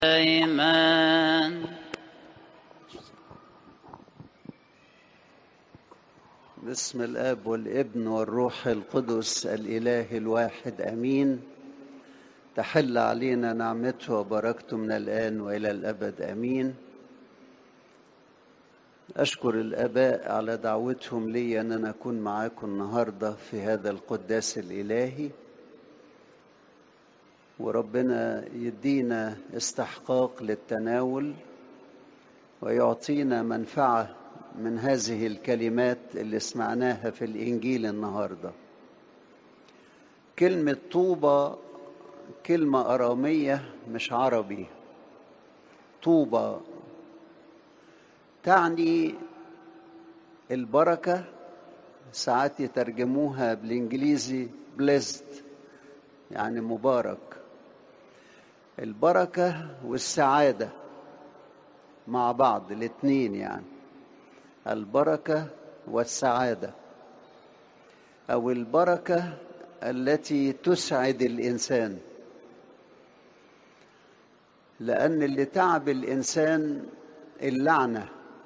دائما باسم الاب والابن والروح القدس الاله الواحد امين تحل علينا نعمته وبركته من الان والى الابد امين اشكر الاباء على دعوتهم لي ان انا اكون معاكم النهارده في هذا القداس الالهي وربنا يدينا استحقاق للتناول ويعطينا منفعه من هذه الكلمات اللي سمعناها في الانجيل النهارده كلمه طوبى كلمه اراميه مش عربي طوبى تعني البركه ساعات يترجموها بالانجليزي blessed يعني مبارك البركه والسعاده مع بعض الاتنين يعني البركه والسعاده او البركه التي تسعد الانسان لان اللي تعب الانسان اللعنه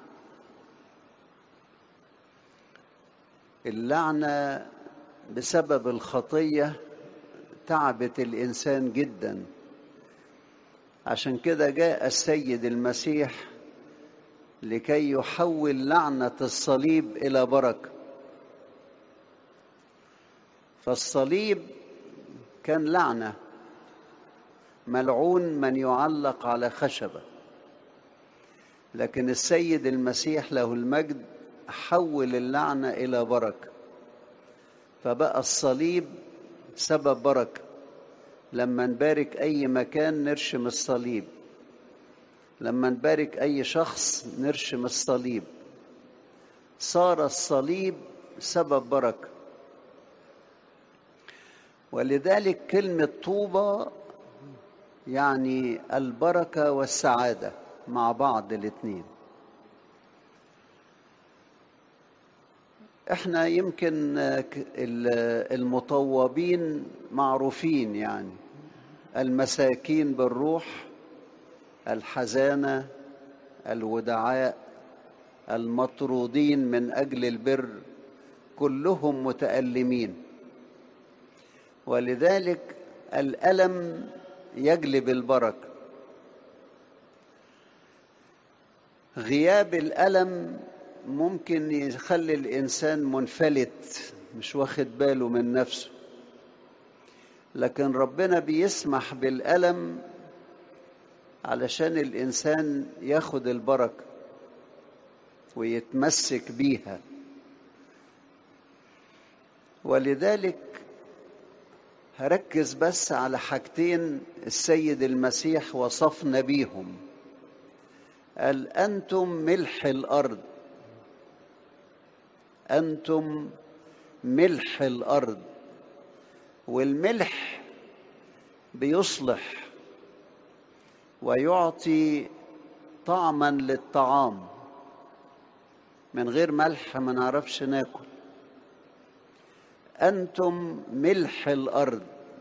اللعنه بسبب الخطيه تعبت الانسان جدا عشان كده جاء السيد المسيح لكي يحول لعنه الصليب الى بركه فالصليب كان لعنه ملعون من يعلق على خشبه لكن السيد المسيح له المجد حول اللعنه الى بركه فبقى الصليب سبب بركه لما نبارك اي مكان نرشم الصليب لما نبارك اي شخص نرشم الصليب صار الصليب سبب بركه ولذلك كلمه طوبى يعني البركه والسعاده مع بعض الاثنين احنا يمكن المطوبين معروفين يعني المساكين بالروح الحزانه الودعاء المطرودين من اجل البر كلهم متالمين ولذلك الالم يجلب البركه غياب الالم ممكن يخلي الانسان منفلت مش واخد باله من نفسه لكن ربنا بيسمح بالالم علشان الانسان ياخد البركه ويتمسك بيها ولذلك هركز بس على حاجتين السيد المسيح وصفنا بيهم قال انتم ملح الارض انتم ملح الارض والملح بيصلح ويعطي طعما للطعام من غير ملح ما نعرفش ناكل انتم ملح الارض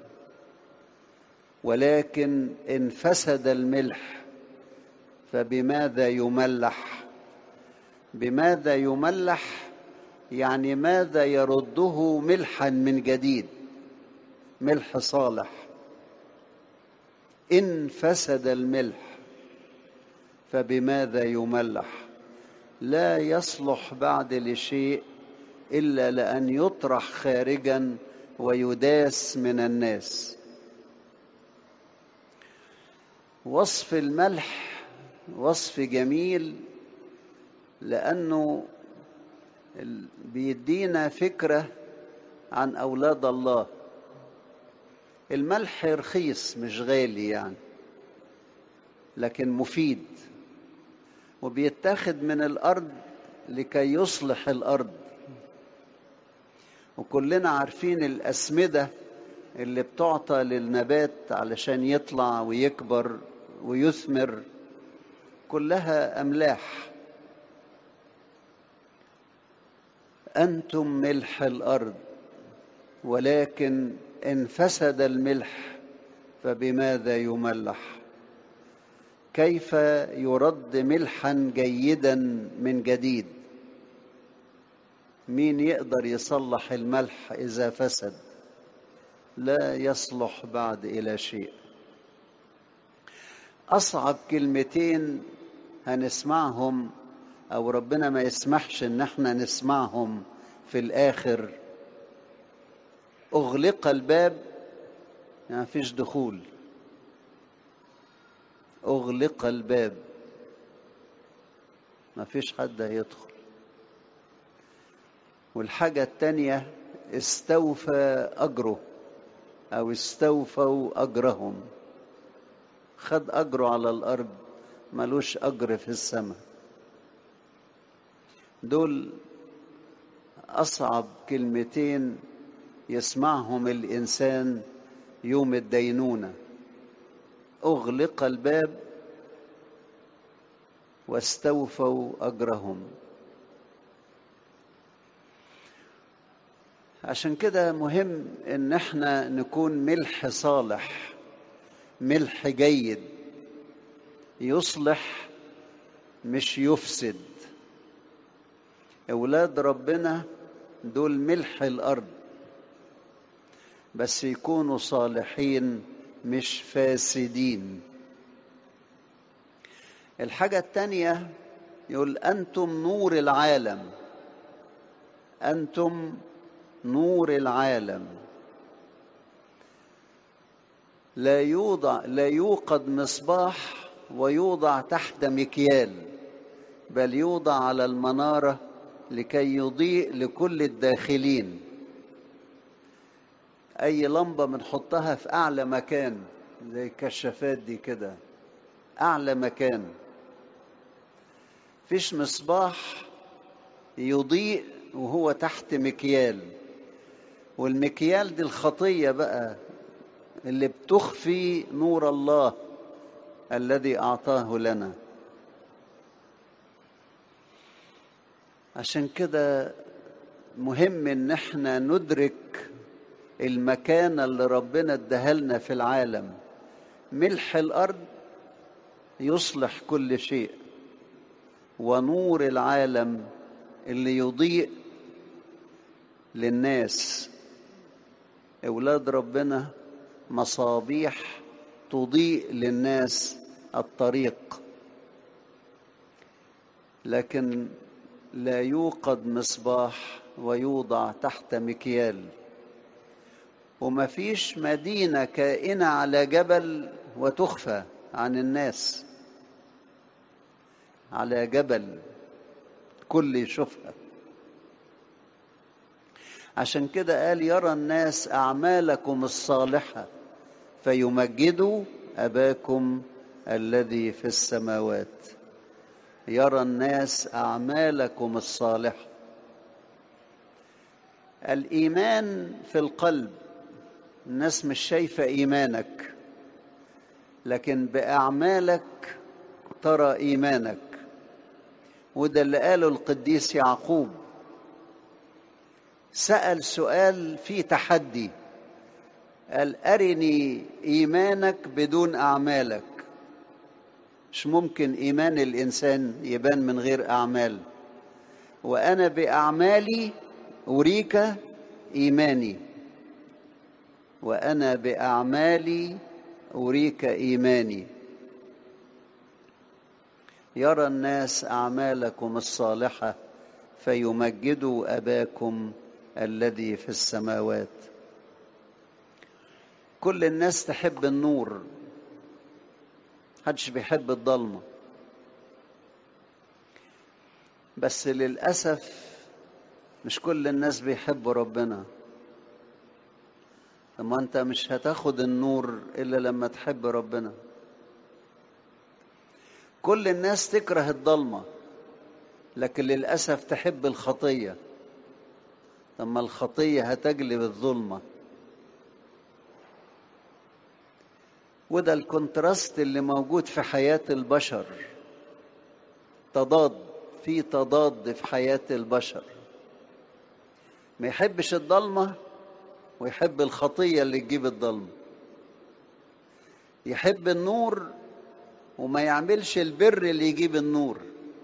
ولكن ان فسد الملح فبماذا يملح بماذا يملح يعني ماذا يرده ملحا من جديد ملح صالح ان فسد الملح فبماذا يملح لا يصلح بعد لشيء الا لان يطرح خارجا ويداس من الناس وصف الملح وصف جميل لانه بيدينا فكره عن اولاد الله الملح رخيص مش غالي يعني لكن مفيد وبيتاخد من الارض لكي يصلح الارض وكلنا عارفين الاسمده اللي بتعطى للنبات علشان يطلع ويكبر ويثمر كلها املاح انتم ملح الارض ولكن ان فسد الملح فبماذا يملح كيف يرد ملحا جيدا من جديد مين يقدر يصلح الملح اذا فسد لا يصلح بعد الى شيء اصعب كلمتين هنسمعهم او ربنا ما يسمحش ان احنا نسمعهم في الاخر اغلق الباب يعني فيش دخول اغلق الباب ما فيش حد هيدخل والحاجة التانية استوفى أجره أو استوفوا أجرهم خد أجره على الأرض ملوش أجر في السماء دول أصعب كلمتين يسمعهم الإنسان يوم الدينونة أغلق الباب واستوفوا أجرهم عشان كده مهم ان احنا نكون ملح صالح ملح جيد يصلح مش يفسد اولاد ربنا دول ملح الارض بس يكونوا صالحين مش فاسدين الحاجة التانية يقول أنتم نور العالم أنتم نور العالم لا يوضع لا يوقد مصباح ويوضع تحت مكيال بل يوضع على المناره لكي يضيء لكل الداخلين اي لمبه بنحطها في اعلى مكان زي الكشافات دي كده اعلى مكان فيش مصباح يضيء وهو تحت مكيال والمكيال دي الخطيه بقى اللي بتخفي نور الله الذي اعطاه لنا عشان كده مهم ان احنا ندرك المكانة اللي ربنا ادهلنا في العالم ملح الارض يصلح كل شيء ونور العالم اللي يضيء للناس اولاد ربنا مصابيح تضيء للناس الطريق لكن لا يوقد مصباح ويوضع تحت مكيال وما فيش مدينة كائنة على جبل وتخفى عن الناس على جبل كل يشوفها عشان كده قال يرى الناس أعمالكم الصالحة فيمجدوا أباكم الذي في السماوات يرى الناس اعمالكم الصالحه الايمان في القلب الناس مش شايفه ايمانك لكن باعمالك ترى ايمانك وده اللي قاله القديس يعقوب سال سؤال فيه تحدي قال ارني ايمانك بدون اعمالك مش ممكن ايمان الانسان يبان من غير اعمال وانا باعمالي اريك ايماني وانا باعمالي اريك ايماني يرى الناس اعمالكم الصالحه فيمجدوا اباكم الذي في السماوات كل الناس تحب النور محدش بيحب الضلمة بس للأسف مش كل الناس بيحبوا ربنا لما انت مش هتاخد النور الا لما تحب ربنا كل الناس تكره الضلمة لكن للأسف تحب الخطية لما الخطية هتجلب الظلمة وده الكونتراست اللي موجود في حياة البشر تضاد في تضاد في حياة البشر ما يحبش الضلمة ويحب الخطية اللي تجيب الضلمة يحب النور وما يعملش البر اللي يجيب النور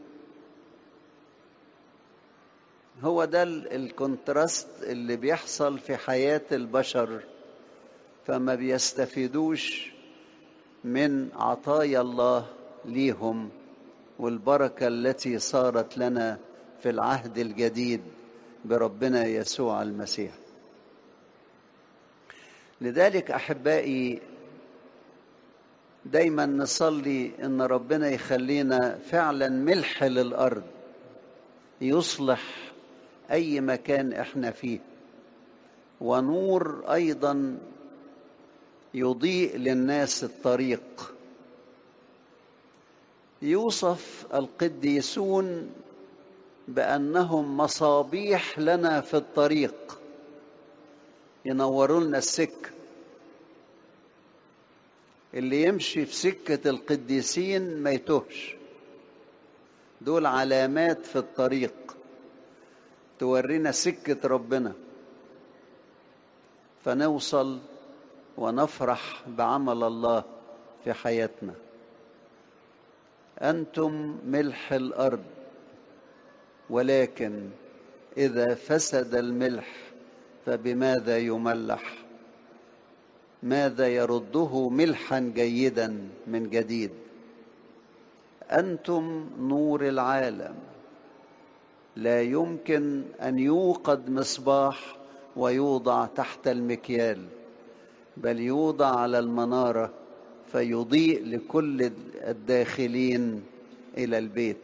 هو ده الكونتراست اللي بيحصل في حياة البشر فما بيستفيدوش من عطايا الله ليهم والبركة التي صارت لنا في العهد الجديد بربنا يسوع المسيح لذلك احبائي دايما نصلي ان ربنا يخلينا فعلا ملح للارض يصلح اي مكان احنا فيه ونور ايضا يضيء للناس الطريق يوصف القديسون بانهم مصابيح لنا في الطريق ينوروا لنا السكه اللي يمشي في سكه القديسين ما يتوهش دول علامات في الطريق تورينا سكه ربنا فنوصل ونفرح بعمل الله في حياتنا انتم ملح الارض ولكن اذا فسد الملح فبماذا يملح ماذا يرده ملحا جيدا من جديد انتم نور العالم لا يمكن ان يوقد مصباح ويوضع تحت المكيال بل يوضع على المناره فيضيء لكل الداخلين الى البيت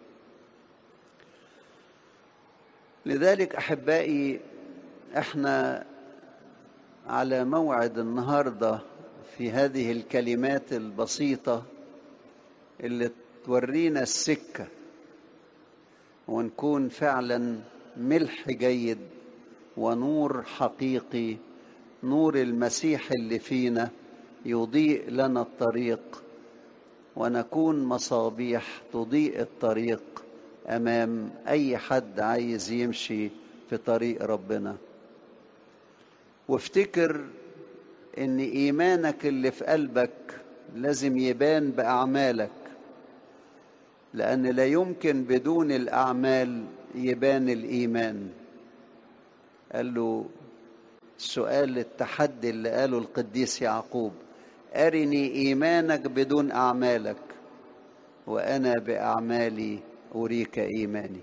لذلك احبائي احنا على موعد النهارده في هذه الكلمات البسيطه اللي تورينا السكه ونكون فعلا ملح جيد ونور حقيقي نور المسيح اللي فينا يضيء لنا الطريق ونكون مصابيح تضيء الطريق امام اي حد عايز يمشي في طريق ربنا وافتكر ان ايمانك اللي في قلبك لازم يبان باعمالك لان لا يمكن بدون الاعمال يبان الايمان قال له سؤال التحدي اللي قاله القديس يعقوب ارني ايمانك بدون اعمالك وانا باعمالي اريك ايماني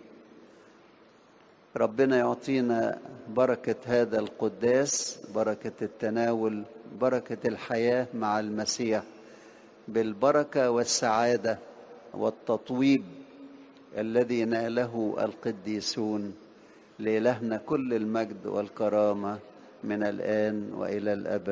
ربنا يعطينا بركه هذا القداس بركه التناول بركه الحياه مع المسيح بالبركه والسعاده والتطويب الذي ناله القديسون لإلهنا كل المجد والكرامه من الان والى الابد